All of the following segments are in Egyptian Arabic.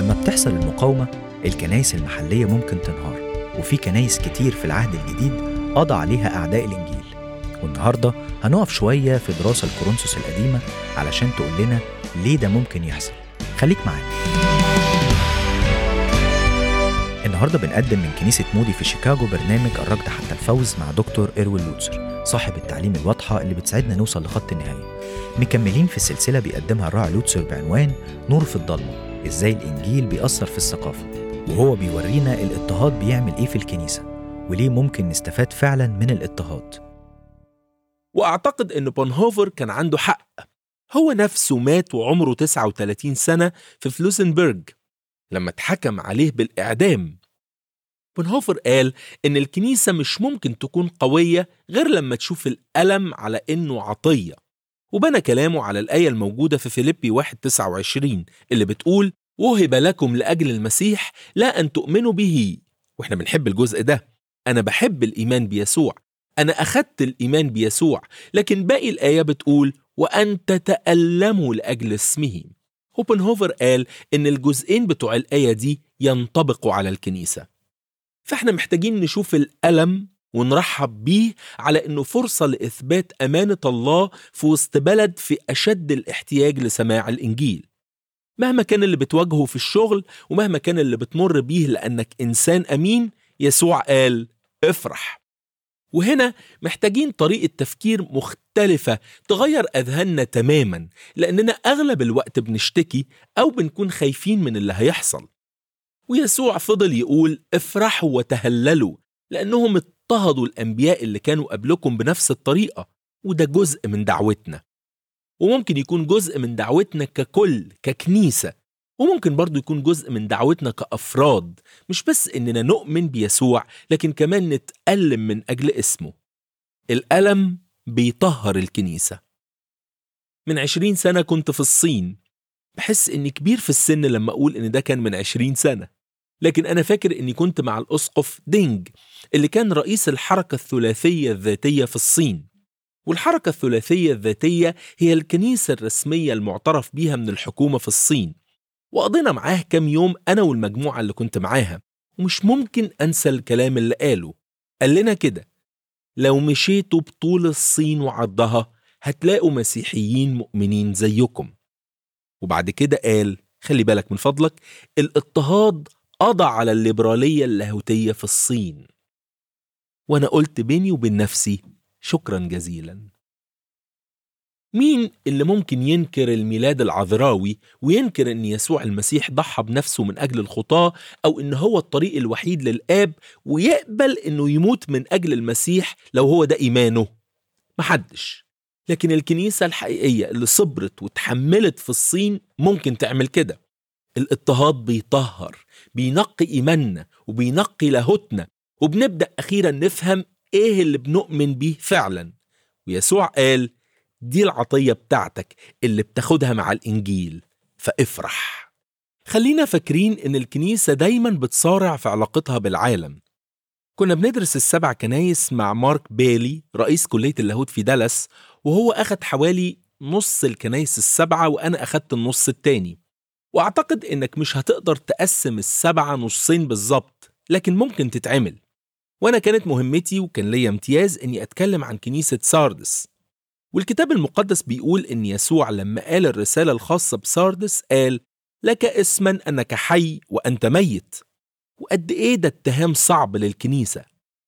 لما بتحصل المقاومة الكنايس المحلية ممكن تنهار وفي كنايس كتير في العهد الجديد قضى عليها أعداء الإنجيل والنهاردة هنقف شوية في دراسة الكورنثوس القديمة علشان تقول لنا ليه ده ممكن يحصل خليك معانا النهاردة بنقدم من كنيسة مودي في شيكاغو برنامج الركض حتى الفوز مع دكتور إروين لوتسر صاحب التعليم الواضحة اللي بتساعدنا نوصل لخط النهاية مكملين في السلسلة بيقدمها الراعي لوتسر بعنوان نور في الضلمة إزاي الإنجيل بيأثر في الثقافة وهو بيورينا الاضطهاد بيعمل إيه في الكنيسة وليه ممكن نستفاد فعلا من الاضطهاد وأعتقد إن بونهوفر كان عنده حق هو نفسه مات وعمره 39 سنة في فلوسنبرج لما اتحكم عليه بالإعدام بونهوفر قال إن الكنيسة مش ممكن تكون قوية غير لما تشوف الألم على إنه عطية وبنى كلامه على الآية الموجودة في فيليبي 1:29 اللي بتقول وهب لكم لأجل المسيح لا أن تؤمنوا به وإحنا بنحب الجزء ده أنا بحب الإيمان بيسوع أنا أخدت الإيمان بيسوع لكن باقي الآية بتقول وأن تتألموا لأجل اسمه هوبنهوفر قال إن الجزئين بتوع الآية دي ينطبقوا على الكنيسة فإحنا محتاجين نشوف الألم ونرحب بيه على إنه فرصة لإثبات أمانة الله في وسط بلد في أشد الاحتياج لسماع الإنجيل مهما كان اللي بتواجهه في الشغل ومهما كان اللي بتمر بيه لأنك إنسان أمين يسوع قال افرح وهنا محتاجين طريقة تفكير مختلفة تغير أذهاننا تماما لأننا أغلب الوقت بنشتكي أو بنكون خايفين من اللي هيحصل ويسوع فضل يقول افرحوا وتهللوا لأنهم اضطهدوا الأنبياء اللي كانوا قبلكم بنفس الطريقة وده جزء من دعوتنا وممكن يكون جزء من دعوتنا ككل ككنيسة وممكن برضو يكون جزء من دعوتنا كأفراد مش بس إننا نؤمن بيسوع لكن كمان نتألم من أجل اسمه الألم بيطهر الكنيسة من عشرين سنة كنت في الصين بحس إني كبير في السن لما أقول إن ده كان من عشرين سنة لكن أنا فاكر إني كنت مع الأسقف دينج اللي كان رئيس الحركة الثلاثية الذاتية في الصين والحركة الثلاثية الذاتية هي الكنيسة الرسمية المعترف بيها من الحكومة في الصين وقضينا معاه كام يوم أنا والمجموعة اللي كنت معاها ومش ممكن أنسى الكلام اللي قاله قال لنا كده لو مشيتوا بطول الصين وعرضها هتلاقوا مسيحيين مؤمنين زيكم وبعد كده قال خلي بالك من فضلك الاضطهاد قضى على الليبرالية اللاهوتية في الصين وأنا قلت بيني وبين نفسي شكرا جزيلا مين اللي ممكن ينكر الميلاد العذراوي وينكر ان يسوع المسيح ضحى بنفسه من اجل الخطاه او ان هو الطريق الوحيد للاب ويقبل انه يموت من اجل المسيح لو هو ده ايمانه محدش لكن الكنيسه الحقيقيه اللي صبرت وتحملت في الصين ممكن تعمل كده الاضطهاد بيطهر بينقي ايماننا وبينقي لاهوتنا وبنبدا اخيرا نفهم ايه اللي بنؤمن بيه فعلا ويسوع قال دي العطيه بتاعتك اللي بتاخدها مع الانجيل فافرح خلينا فاكرين ان الكنيسه دايما بتصارع في علاقتها بالعالم كنا بندرس السبع كنايس مع مارك بيلي رئيس كليه اللاهوت في دالاس وهو اخد حوالي نص الكنايس السبعه وانا اخدت النص التاني واعتقد انك مش هتقدر تقسم السبعه نصين بالظبط لكن ممكن تتعمل وانا كانت مهمتي وكان ليا امتياز اني اتكلم عن كنيسه ساردس والكتاب المقدس بيقول ان يسوع لما قال الرساله الخاصه بساردس قال لك اسما انك حي وانت ميت وقد ايه ده اتهام صعب للكنيسه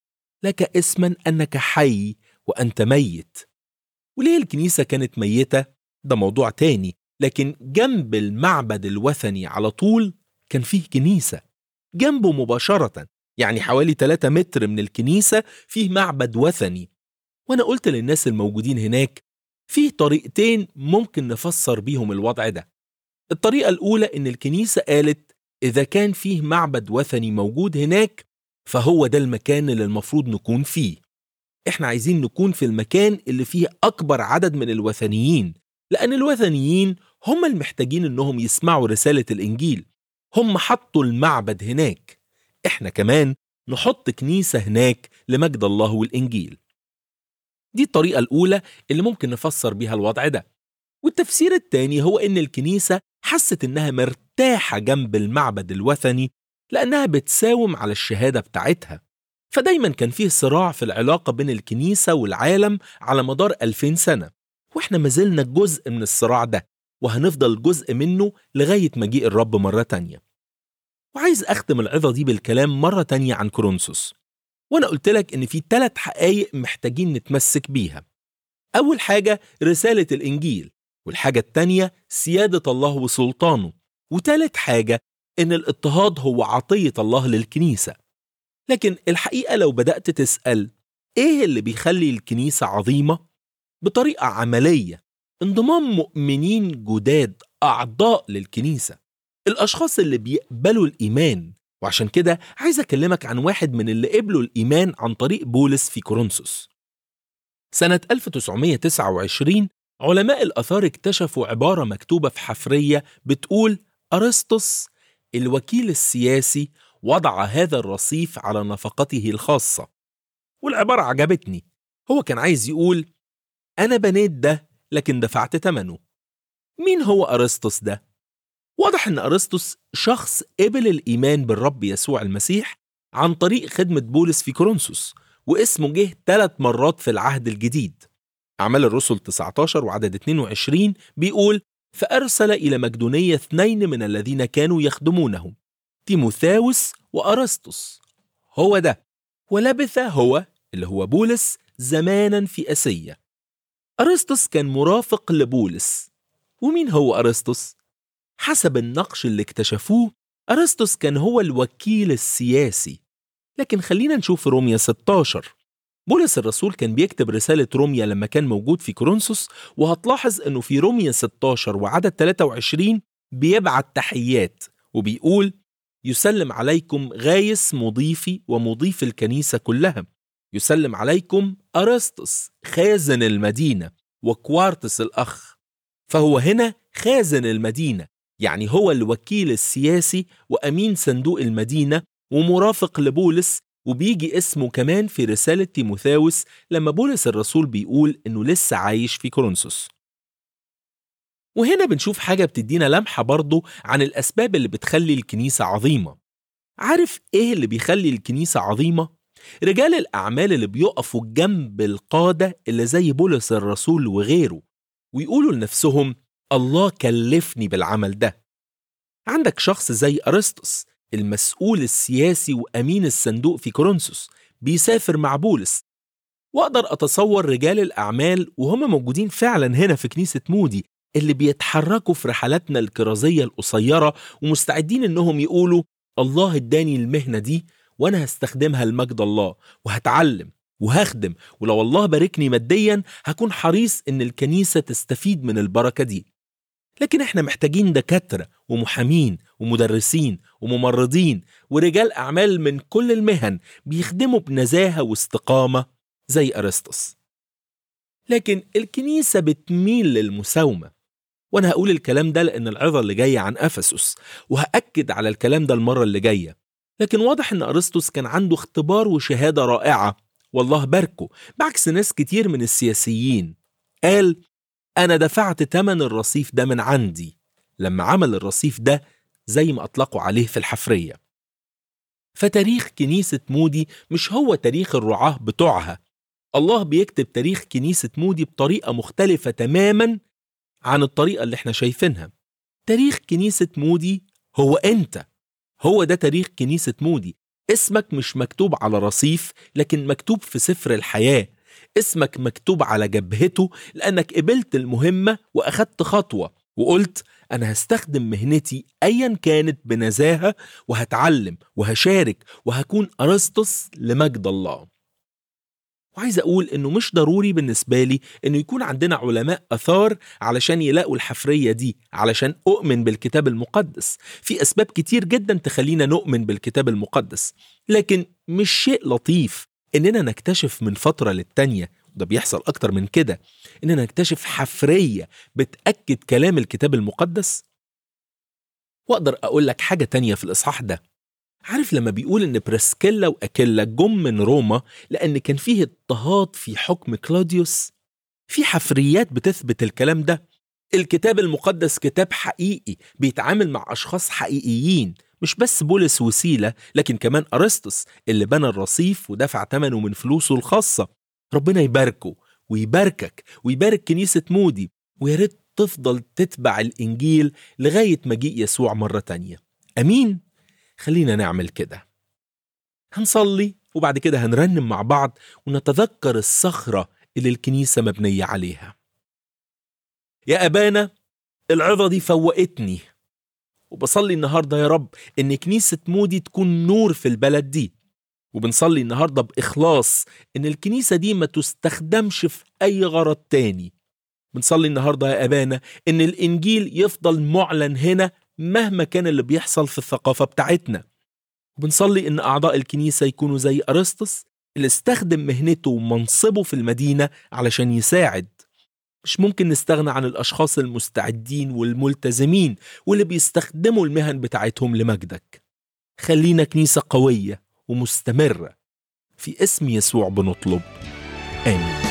لك اسما انك حي وانت ميت وليه الكنيسه كانت ميته ده موضوع تاني لكن جنب المعبد الوثني على طول كان فيه كنيسه جنبه مباشره يعني حوالي 3 متر من الكنيسة فيه معبد وثني وأنا قلت للناس الموجودين هناك فيه طريقتين ممكن نفسر بيهم الوضع ده الطريقة الأولى إن الكنيسة قالت إذا كان فيه معبد وثني موجود هناك فهو ده المكان اللي المفروض نكون فيه إحنا عايزين نكون في المكان اللي فيه أكبر عدد من الوثنيين لأن الوثنيين هم المحتاجين إنهم يسمعوا رسالة الإنجيل هم حطوا المعبد هناك احنا كمان نحط كنيسة هناك لمجد الله والإنجيل دي الطريقة الأولى اللي ممكن نفسر بيها الوضع ده والتفسير التاني هو إن الكنيسة حست إنها مرتاحة جنب المعبد الوثني لأنها بتساوم على الشهادة بتاعتها فدايما كان فيه صراع في العلاقة بين الكنيسة والعالم على مدار 2000 سنة وإحنا ما زلنا جزء من الصراع ده وهنفضل جزء منه لغاية مجيء الرب مرة تانية وعايز أختم العظة دي بالكلام مرة تانية عن كورنثوس وأنا قلت لك إن في ثلاث حقائق محتاجين نتمسك بيها أول حاجة رسالة الإنجيل والحاجة التانية سيادة الله وسلطانه وتالت حاجة إن الاضطهاد هو عطية الله للكنيسة لكن الحقيقة لو بدأت تسأل إيه اللي بيخلي الكنيسة عظيمة؟ بطريقة عملية انضمام مؤمنين جداد أعضاء للكنيسة الأشخاص اللي بيقبلوا الإيمان وعشان كده عايز أكلمك عن واحد من اللي قبلوا الإيمان عن طريق بولس في كورنثوس سنة 1929 علماء الآثار اكتشفوا عبارة مكتوبة في حفرية بتقول أرسطس الوكيل السياسي وضع هذا الرصيف على نفقته الخاصة والعبارة عجبتني هو كان عايز يقول أنا بنيت ده لكن دفعت ثمنه مين هو أرسطس ده؟ واضح أن أرسطس شخص قبل الإيمان بالرب يسوع المسيح عن طريق خدمة بولس في كورنثوس واسمه جه ثلاث مرات في العهد الجديد أعمال الرسل 19 وعدد 22 بيقول فأرسل إلى مقدونية اثنين من الذين كانوا يخدمونه تيموثاوس وأرسطس هو ده ولبث هو اللي هو بولس زمانا في أسية أرسطس كان مرافق لبولس ومين هو أرسطس؟ حسب النقش اللي اكتشفوه أرسطس كان هو الوكيل السياسي لكن خلينا نشوف روميا 16 بولس الرسول كان بيكتب رسالة روميا لما كان موجود في كورنثوس وهتلاحظ انه في روميا 16 وعدد 23 بيبعت تحيات وبيقول يسلم عليكم غايس مضيفي ومضيف الكنيسة كلها يسلم عليكم أرسطس خازن المدينة وكوارتس الأخ فهو هنا خازن المدينة يعني هو الوكيل السياسي وأمين صندوق المدينة ومرافق لبولس وبيجي اسمه كمان في رسالة تيموثاوس لما بولس الرسول بيقول إنه لسه عايش في كورنثوس وهنا بنشوف حاجة بتدينا لمحة برضه عن الأسباب اللي بتخلي الكنيسة عظيمة عارف إيه اللي بيخلي الكنيسة عظيمة؟ رجال الأعمال اللي بيقفوا جنب القادة اللي زي بولس الرسول وغيره ويقولوا لنفسهم الله كلفني بالعمل ده عندك شخص زي أرسطس المسؤول السياسي وأمين الصندوق في كورنثوس بيسافر مع بولس وأقدر أتصور رجال الأعمال وهم موجودين فعلا هنا في كنيسة مودي اللي بيتحركوا في رحلاتنا الكرازية القصيرة ومستعدين إنهم يقولوا الله اداني المهنة دي وأنا هستخدمها لمجد الله وهتعلم وهخدم ولو الله باركني ماديا هكون حريص إن الكنيسة تستفيد من البركة دي لكن احنا محتاجين دكاترة ومحامين ومدرسين وممرضين ورجال أعمال من كل المهن بيخدموا بنزاهة واستقامة زي أرسطس لكن الكنيسة بتميل للمساومة وأنا هقول الكلام ده لأن العظة اللي جاية عن أفسس وهأكد على الكلام ده المرة اللي جاية لكن واضح أن أرسطس كان عنده اختبار وشهادة رائعة والله باركه بعكس ناس كتير من السياسيين قال أنا دفعت تمن الرصيف ده من عندي لما عمل الرصيف ده زي ما أطلقوا عليه في الحفرية فتاريخ كنيسة مودي مش هو تاريخ الرعاة بتوعها الله بيكتب تاريخ كنيسة مودي بطريقة مختلفة تماما عن الطريقة اللي احنا شايفينها تاريخ كنيسة مودي هو أنت هو ده تاريخ كنيسة مودي اسمك مش مكتوب على رصيف لكن مكتوب في سفر الحياة اسمك مكتوب على جبهته لأنك قبلت المهمة وأخدت خطوة وقلت أنا هستخدم مهنتي أيا كانت بنزاهة وهتعلم وهشارك وهكون أرسطس لمجد الله وعايز أقول إنه مش ضروري بالنسبة لي إنه يكون عندنا علماء أثار علشان يلاقوا الحفرية دي علشان أؤمن بالكتاب المقدس في أسباب كتير جدا تخلينا نؤمن بالكتاب المقدس لكن مش شيء لطيف إننا نكتشف من فترة للتانية ده بيحصل أكتر من كده إننا نكتشف حفرية بتأكد كلام الكتاب المقدس وأقدر أقول لك حاجة تانية في الإصحاح ده عارف لما بيقول إن بريسكيلا وأكيلا جم من روما لأن كان فيه اضطهاد في حكم كلوديوس في حفريات بتثبت الكلام ده الكتاب المقدس كتاب حقيقي بيتعامل مع أشخاص حقيقيين مش بس بولس وسيلة لكن كمان أرسطس اللي بنى الرصيف ودفع ثمنه من فلوسه الخاصة ربنا يباركه ويباركك ويبارك كنيسة مودي ويا ريت تفضل تتبع الإنجيل لغاية مجيء يسوع مرة تانية أمين؟ خلينا نعمل كده هنصلي وبعد كده هنرنم مع بعض ونتذكر الصخرة اللي الكنيسة مبنية عليها يا أبانا العظة دي فوقتني وبصلي النهاردة يا رب إن كنيسة مودي تكون نور في البلد دي وبنصلي النهاردة بإخلاص إن الكنيسة دي ما تستخدمش في أي غرض تاني بنصلي النهاردة يا أبانا إن الإنجيل يفضل معلن هنا مهما كان اللي بيحصل في الثقافة بتاعتنا وبنصلي إن أعضاء الكنيسة يكونوا زي أرسطس اللي استخدم مهنته ومنصبه في المدينة علشان يساعد مش ممكن نستغنى عن الأشخاص المستعدين والملتزمين واللي بيستخدموا المهن بتاعتهم لمجدك خلينا كنيسة قوية ومستمرة في اسم يسوع بنطلب آمين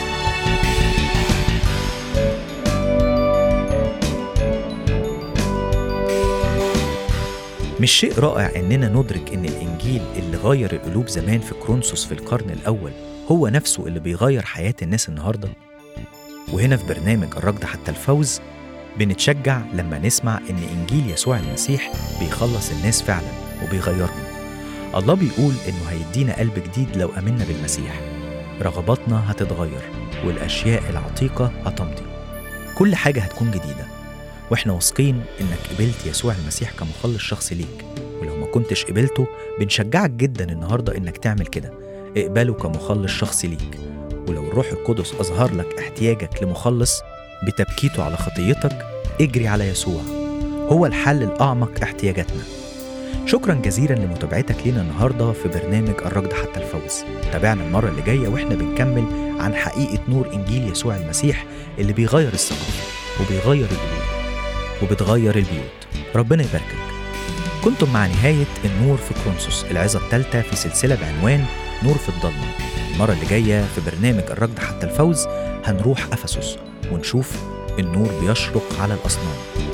مش شيء رائع إننا ندرك إن الإنجيل اللي غير القلوب زمان في كرونسوس في القرن الأول هو نفسه اللي بيغير حياة الناس النهاردة وهنا في برنامج الركض حتى الفوز بنتشجع لما نسمع إن إنجيل يسوع المسيح بيخلص الناس فعلا وبيغيرهم الله بيقول إنه هيدينا قلب جديد لو آمنا بالمسيح رغباتنا هتتغير والأشياء العتيقة هتمضي كل حاجة هتكون جديدة واحنا واثقين انك قبلت يسوع المسيح كمخلص شخصي ليك ولو ما كنتش قبلته بنشجعك جدا النهارده انك تعمل كده اقبله كمخلص شخصي ليك ولو الروح القدس اظهر لك احتياجك لمخلص بتبكيته على خطيتك اجري على يسوع هو الحل الاعمق احتياجاتنا شكرا جزيلا لمتابعتك لينا النهارده في برنامج الركض حتى الفوز تابعنا المره اللي جايه واحنا بنكمل عن حقيقه نور انجيل يسوع المسيح اللي بيغير الثقافه وبيغير القلوب وبتغير البيوت ربنا يباركك كنتم مع نهاية النور في كرونسوس العظة الثالثة في سلسلة بعنوان نور في الضلمة المرة اللي جاية في برنامج الركض حتى الفوز هنروح أفسس ونشوف النور بيشرق على الأصنام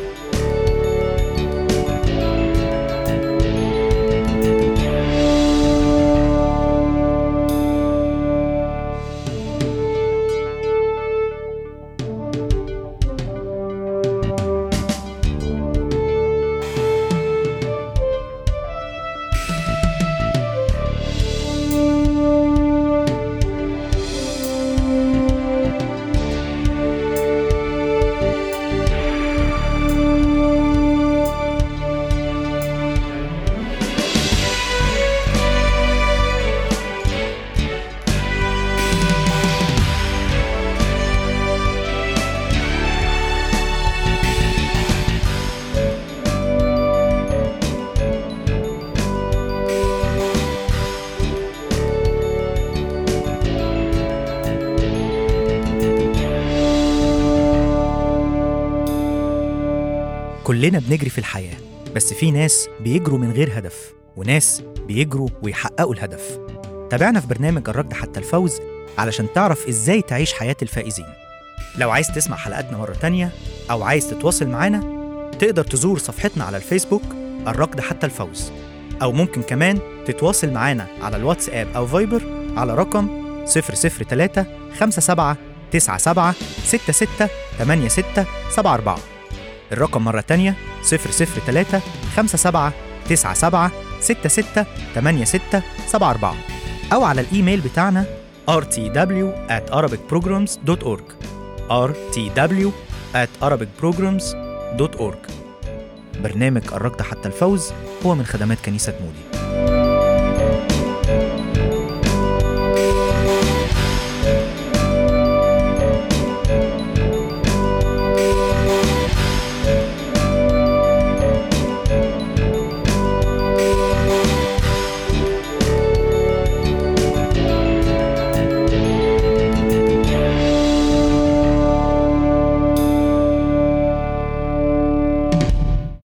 كلنا بنجري في الحياة بس في ناس بيجروا من غير هدف وناس بيجروا ويحققوا الهدف تابعنا في برنامج الركض حتى الفوز علشان تعرف ازاي تعيش حياة الفائزين لو عايز تسمع حلقاتنا مرة تانية أو عايز تتواصل معانا تقدر تزور صفحتنا على الفيسبوك الركض حتى الفوز أو ممكن كمان تتواصل معانا على الواتساب أو فايبر على رقم 003 57 97 66 86 74 الرقم مرة تانية 003 57 97 66 86 74 أو على الإيميل بتاعنا rtw at arabicprograms.org rtw at arabicprograms.org برنامج الركض حتى الفوز هو من خدمات كنيسة مودي